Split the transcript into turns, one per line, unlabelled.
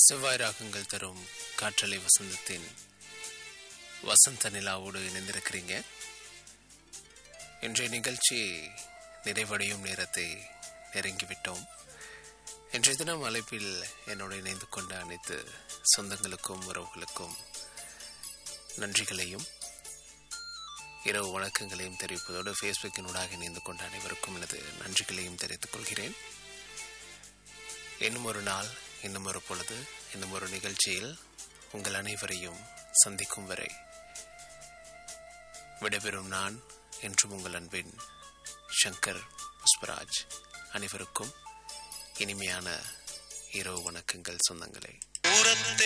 செவ்வாய் ராகங்கள் தரும் காற்றலை வசந்தத்தின் வசந்த நிலாவோடு இணைந்திருக்கிறீங்க இன்றைய நிகழ்ச்சி நிறைவடையும் நேரத்தை நெருங்கிவிட்டோம் இன்றைய தினம் அழைப்பில் என்னோடு இணைந்து கொண்ட அனைத்து சொந்தங்களுக்கும் உறவுகளுக்கும் நன்றிகளையும் இரவு வணக்கங்களையும் தெரிவிப்பதோடு ஃபேஸ்புக்கினூடாக இணைந்து கொண்ட அனைவருக்கும் எனது நன்றிகளையும் தெரிவித்துக் கொள்கிறேன் இன்னும் ஒரு நாள் இன்னும் ஒரு பொழுது இன்னும் ஒரு நிகழ்ச்சியில் உங்கள் அனைவரையும் சந்திக்கும் வரை விடைபெறும் நான் என்றும் உங்கள் அன்பின் சங்கர் புஷ்பராஜ் அனைவருக்கும் இனிமையான இரவு வணக்கங்கள் சொந்தங்களே